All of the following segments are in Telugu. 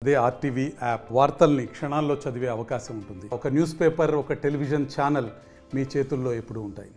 అదే ఆర్టీవీ యాప్ వార్తల్ని క్షణాల్లో చదివే అవకాశం ఉంటుంది ఒక న్యూస్ పేపర్ ఒక టెలివిజన్ ఛానల్ మీ చేతుల్లో ఎప్పుడూ ఉంటాయి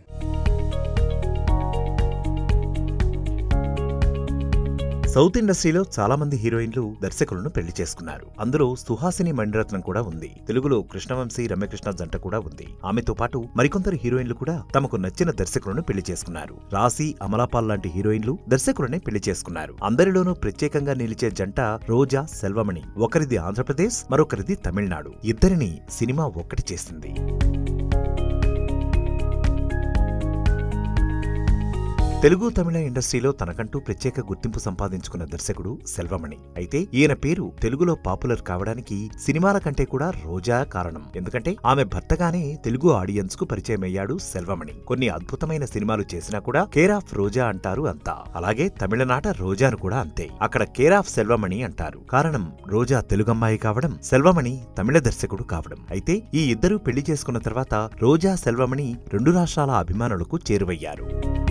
సౌత్ ఇండస్ట్రీలో చాలా మంది హీరోయిన్లు దర్శకులను పెళ్లి చేసుకున్నారు అందులో సుహాసిని మణిరత్నం కూడా ఉంది తెలుగులో కృష్ణవంశీ రమ్యకృష్ణ జంట కూడా ఉంది ఆమెతో పాటు మరికొందరు హీరోయిన్లు కూడా తమకు నచ్చిన దర్శకులను పెళ్లి చేసుకున్నారు రాశి అమలాపాల్ లాంటి హీరోయిన్లు దర్శకులనే పెళ్లి చేసుకున్నారు అందరిలోనూ ప్రత్యేకంగా నిలిచే జంట రోజా సెల్వమణి ఒకరిది ఆంధ్రప్రదేశ్ మరొకరిది తమిళనాడు ఇద్దరిని సినిమా ఒక్కటి చేసింది తెలుగు తమిళ ఇండస్ట్రీలో తనకంటూ ప్రత్యేక గుర్తింపు సంపాదించుకున్న దర్శకుడు సెల్వమణి అయితే ఈయన పేరు తెలుగులో పాపులర్ కావడానికి సినిమాల కంటే కూడా రోజా కారణం ఎందుకంటే ఆమె భర్తగానే తెలుగు ఆడియన్స్ కు పరిచయమయ్యాడు సెల్వమణి కొన్ని అద్భుతమైన సినిమాలు చేసినా కూడా కేర్ ఆఫ్ రోజా అంటారు అంతా అలాగే తమిళనాట రోజాను కూడా అంతే అక్కడ కేర్ ఆఫ్ సెల్వమణి అంటారు కారణం రోజా తెలుగమ్మాయి కావడం సెల్వమణి తమిళ దర్శకుడు కావడం అయితే ఈ ఇద్దరూ పెళ్లి చేసుకున్న తర్వాత రోజా సెల్వమణి రెండు రాష్ట్రాల అభిమానులకు చేరువయ్యారు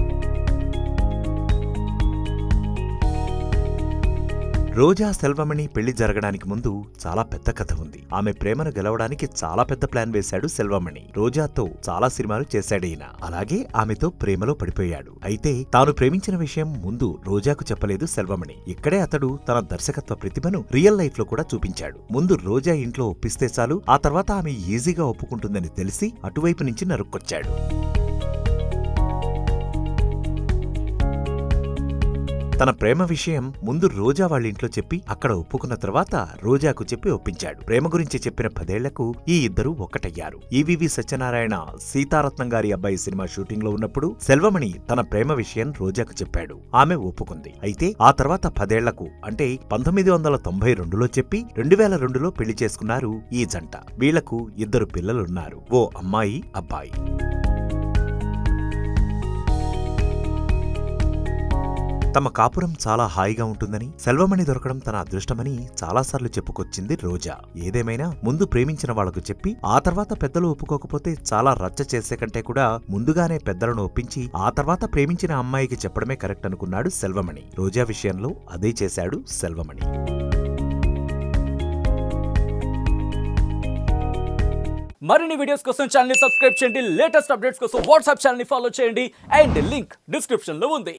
రోజా సెల్వమణి పెళ్లి జరగడానికి ముందు చాలా పెద్ద కథ ఉంది ఆమె ప్రేమను గెలవడానికి చాలా పెద్ద ప్లాన్ వేశాడు సెల్వమణి రోజాతో చాలా సినిమాలు చేశాడీయన అలాగే ఆమెతో ప్రేమలో పడిపోయాడు అయితే తాను ప్రేమించిన విషయం ముందు రోజాకు చెప్పలేదు సెల్వమణి ఇక్కడే అతడు తన దర్శకత్వ ప్రతిభను రియల్ లైఫ్ లో కూడా చూపించాడు ముందు రోజా ఇంట్లో ఒప్పిస్తే చాలు ఆ తర్వాత ఆమె ఈజీగా ఒప్పుకుంటుందని తెలిసి అటువైపు నుంచి నరుక్కొచ్చాడు తన ప్రేమ విషయం ముందు రోజా వాళ్ళ ఇంట్లో చెప్పి అక్కడ ఒప్పుకున్న తర్వాత రోజాకు చెప్పి ఒప్పించాడు ప్రేమ గురించి చెప్పిన పదేళ్లకు ఈ ఇద్దరు ఒక్కటయ్యారు ఈవివి సత్యనారాయణ సీతారత్నం గారి అబ్బాయి సినిమా షూటింగ్ లో ఉన్నప్పుడు సెల్వమణి తన ప్రేమ విషయం రోజాకు చెప్పాడు ఆమె ఒప్పుకుంది అయితే ఆ తర్వాత పదేళ్లకు అంటే పంతొమ్మిది వందల తొంభై రెండులో చెప్పి రెండు వేల రెండులో పెళ్లి చేసుకున్నారు ఈ జంట వీళ్లకు ఇద్దరు పిల్లలున్నారు ఓ అమ్మాయి అబ్బాయి తమ కాపురం చాలా హాయిగా ఉంటుందని సెల్వమణి దొరకడం తన అదృష్టమని చాలాసార్లు చెప్పుకొచ్చింది రోజా ఏదేమైనా ముందు ప్రేమించిన వాళ్లకు చెప్పి ఆ తర్వాత పెద్దలు ఒప్పుకోకపోతే చాలా రచ్చ చేసే కంటే కూడా ముందుగానే పెద్దలను ఒప్పించి ఆ తర్వాత ప్రేమించిన అమ్మాయికి చెప్పడమే కరెక్ట్ అనుకున్నాడు సెల్వమణి రోజా విషయంలో అదే చేశాడు సెల్వమణి మరిన్ని వీడియోస్ కోసం ఛానల్ సబ్స్క్రైబ్ చేయండి లేటెస్ట్ అప్డేట్స్ కోసం వాట్సాప్ ఛానల్ ఫాలో చేయండి అండ్ లింక్ డిస్క్రిప్షన్ లో ఉంది